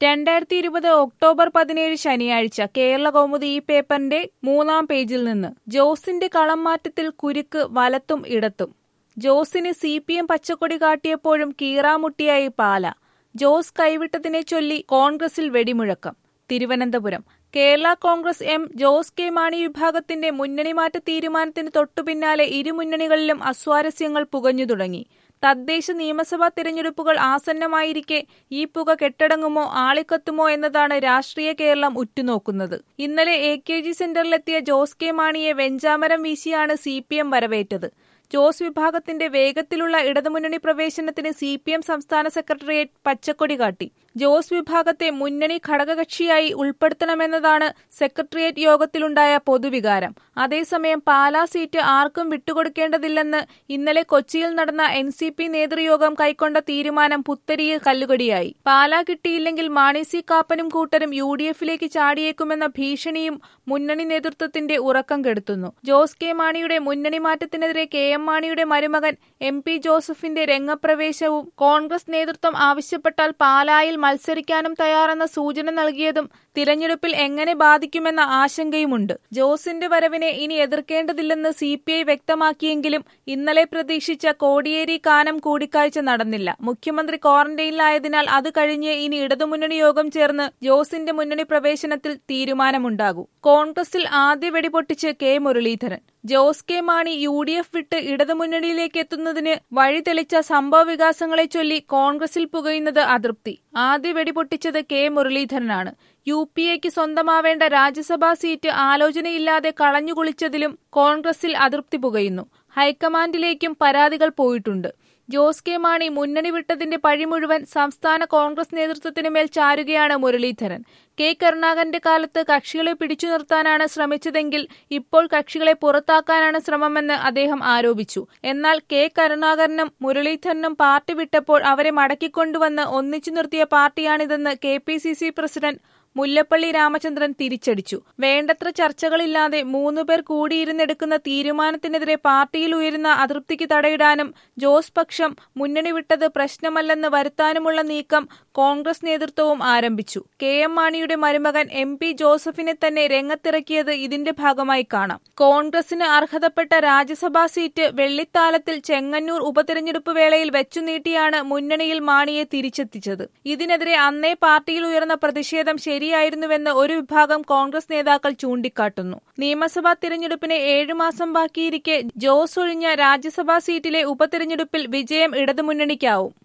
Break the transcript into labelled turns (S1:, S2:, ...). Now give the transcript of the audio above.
S1: രണ്ടായിരത്തി ഇരുപത് ഒക്ടോബർ പതിനേഴ് ശനിയാഴ്ച കേരള കൗമുദി ഈ പേപ്പറിന്റെ മൂന്നാം പേജിൽ നിന്ന് ജോസിന്റെ കളം മാറ്റത്തിൽ കുരുക്ക് വലത്തും ഇടത്തും ജോസിന് സി പി എം പച്ചക്കൊടി കാട്ടിയപ്പോഴും കീറാമുട്ടിയായി പാല ജോസ് കൈവിട്ടതിനെ ചൊല്ലി കോൺഗ്രസിൽ വെടിമുഴക്കം Thiruvananthapuram Kerala Congress M Jose K Mani വിഭാഗത്തിന്റെ മുന്നണിമാറ്റ തീരുമാനത്തിന് തൊട്ടുപിന്നാലെ ഇരുമുന്നണികളിലും അസ്വാരസ്യങ്ങൾ പുകഞ്ഞു തുടങ്ങി തദ്ദേശ നിയമസഭാ തിരഞ്ഞെടുപ്പുകൾ ആസന്നമായിരിക്കെ ഈ പുക കെട്ടടങ്ങുമോ ആളിക്കത്തുമോ എന്നതാണ് രാഷ്ട്രീയ കേരളം ഉറ്റുനോക്കുന്നത് ഇന്നലെ എ കെ ജി സെന്ററിലെത്തിയ ജോസ് കെ മാണിയെ വെഞ്ചാമരം വീശിയാണ് സി പി എം വരവേറ്റത് ജോസ് വിഭാഗത്തിന്റെ വേഗത്തിലുള്ള ഇടതുമുന്നണി പ്രവേശനത്തിന് സി പി എം സംസ്ഥാന സെക്രട്ടേറിയറ്റ് പച്ചക്കൊടി കാട്ടി ജോസ് വിഭാഗത്തെ മുന്നണി ഘടകകക്ഷിയായി ഉൾപ്പെടുത്തണമെന്നതാണ് സെക്രട്ടേറിയറ്റ് യോഗത്തിലുണ്ടായ പൊതുവികാരം അതേസമയം പാലാ സീറ്റ് ആർക്കും വിട്ടുകൊടുക്കേണ്ടതില്ലെന്ന് ഇന്നലെ കൊച്ചിയിൽ നടന്ന എൻ സി പി നേതൃയോഗം കൈക്കൊണ്ട തീരുമാനം പുത്തരിയിൽ കല്ലുകടിയായി പാലാ കിട്ടിയില്ലെങ്കിൽ മാണി സി കാപ്പനും കൂട്ടരും യു ഡി എഫിലേക്ക് ചാടിയേക്കുമെന്ന ഭീഷണിയും മുന്നണി നേതൃത്വത്തിന്റെ ഉറക്കം കെടുത്തുന്നു ജോസ് കെ മാണിയുടെ മുന്നണി മാറ്റത്തിനെതിരെ കെ എം മാണിയുടെ മരുമകൻ എം പി ജോസഫിന്റെ രംഗപ്രവേശവും കോൺഗ്രസ് നേതൃത്വം ആവശ്യപ്പെട്ടാൽ പാലായിൽ മത്സരിക്കാനും തയ്യാറെന്ന സൂചന നൽകിയതും തിരഞ്ഞെടുപ്പിൽ എങ്ങനെ ബാധിക്കുമെന്ന ആശങ്കയുമുണ്ട് ജോസിന്റെ വരവിനെ ഇനി എതിർക്കേണ്ടതില്ലെന്ന് സി പി ഐ വ്യക്തമാക്കിയെങ്കിലും ഇന്നലെ പ്രതീക്ഷിച്ച കോടിയേരി കാനം കൂടിക്കാഴ്ച നടന്നില്ല മുഖ്യമന്ത്രി ക്വാറന്റൈനിലായതിനാൽ അത് കഴിഞ്ഞ് ഇനി ഇടതുമുന്നണി യോഗം ചേർന്ന് ജോസിന്റെ മുന്നണി പ്രവേശനത്തിൽ തീരുമാനമുണ്ടാകൂ കോൺഗ്രസിൽ ആദ്യ വെടിപൊട്ടിച്ച് K Muraleedharan Jose K Mani U D F വിട്ട് ഇടതുമുന്നണിയിലേക്ക് എത്തുന്നതിന് വഴി തെളിച്ച സംഭവ വികാസങ്ങളെ ചൊല്ലി കോൺഗ്രസിൽ പുകയുന്നത് അതൃപ്തി ആദ്യ വെടിപൊട്ടിച്ചത് കെ മുരളീധരനാണ് യു പി എക്ക് സ്വന്തമാവേണ്ട രാജ്യസഭാ സീറ്റ് ആലോചനയില്ലാതെ കളഞ്ഞുകുളിച്ചതിലും കോൺഗ്രസിൽ അതൃപ്തി പുകയുന്നു ഹൈക്കമാൻഡിലേക്കും പരാതികൾ പോയിട്ടുണ്ട് ജോസ് കെ മാണി മുന്നണി വിട്ടതിന്റെ പഴി മുഴുവൻ സംസ്ഥാന കോൺഗ്രസ് നേതൃത്വത്തിനു മേൽ ചാരുകയാണ് മുരളീധരൻ കെ കരുണാകരന്റെ കാലത്ത് കക്ഷികളെ പിടിച്ചു നിർത്താനാണ് ശ്രമിച്ചതെങ്കിൽ ഇപ്പോൾ കക്ഷികളെ പുറത്താക്കാനാണ് ശ്രമമെന്ന് അദ്ദേഹം ആരോപിച്ചു എന്നാൽ കെ കരുണാകരനും മുരളീധരനും പാർട്ടി വിട്ടപ്പോൾ അവരെ മടക്കിക്കൊണ്ടുവന്ന് ഒന്നിച്ചു നിർത്തിയ പാർട്ടിയാണിതെന്ന് K P C C president Mullappally Ramachandran തിരിച്ചടിച്ചു വേണ്ടത്ര ചർച്ചകളില്ലാതെ മൂന്നുപേർ കൂടിയിരുന്നെടുക്കുന്ന തീരുമാനത്തിനെതിരെ പാർട്ടിയിൽ ഉയരുന്ന അതൃപ്തിക്ക് തടയിടാനും ജോസ് പക്ഷം മുന്നണി വിട്ടത് പ്രശ്നമല്ലെന്ന് വരുത്താനുമുള്ള നീക്കം കോൺഗ്രസ് നേതൃത്വവും ആരംഭിച്ചു കെ എം മാണിയുടെ മരുമകൻ എം പി ജോസഫിനെ തന്നെ രംഗത്തിറക്കിയത് ഇതിന്റെ ഭാഗമായി കാണാം കോൺഗ്രസിന് അർഹതപ്പെട്ട രാജ്യസഭാ സീറ്റ് വെള്ളിത്താലത്തിൽ ചെങ്ങന്നൂർ ഉപതെരഞ്ഞെടുപ്പ് വേളയിൽ വെച്ചുനീട്ടിയാണ് മുന്നണിയിൽ മാണിയെ തിരിച്ചെത്തിച്ചത് ഇതിനെതിരെ അന്നേ പാർട്ടിയിൽ ഉയർന്ന പ്രതിഷേധം ശരിയായിരുന്നുവെന്ന് ഒരു വിഭാഗം കോൺഗ്രസ് നേതാക്കൾ ചൂണ്ടിക്കാട്ടുന്നു നിയമസഭാ തിരഞ്ഞെടുപ്പിന് ഏഴുമാസം ബാക്കിയിരിക്കെ ജോസ് ഒഴിഞ്ഞ രാജ്യസഭാ സീറ്റിലെ ഉപതെരഞ്ഞെടുപ്പിൽ വിജയം ഇടതുമുന്നണിക്കാവും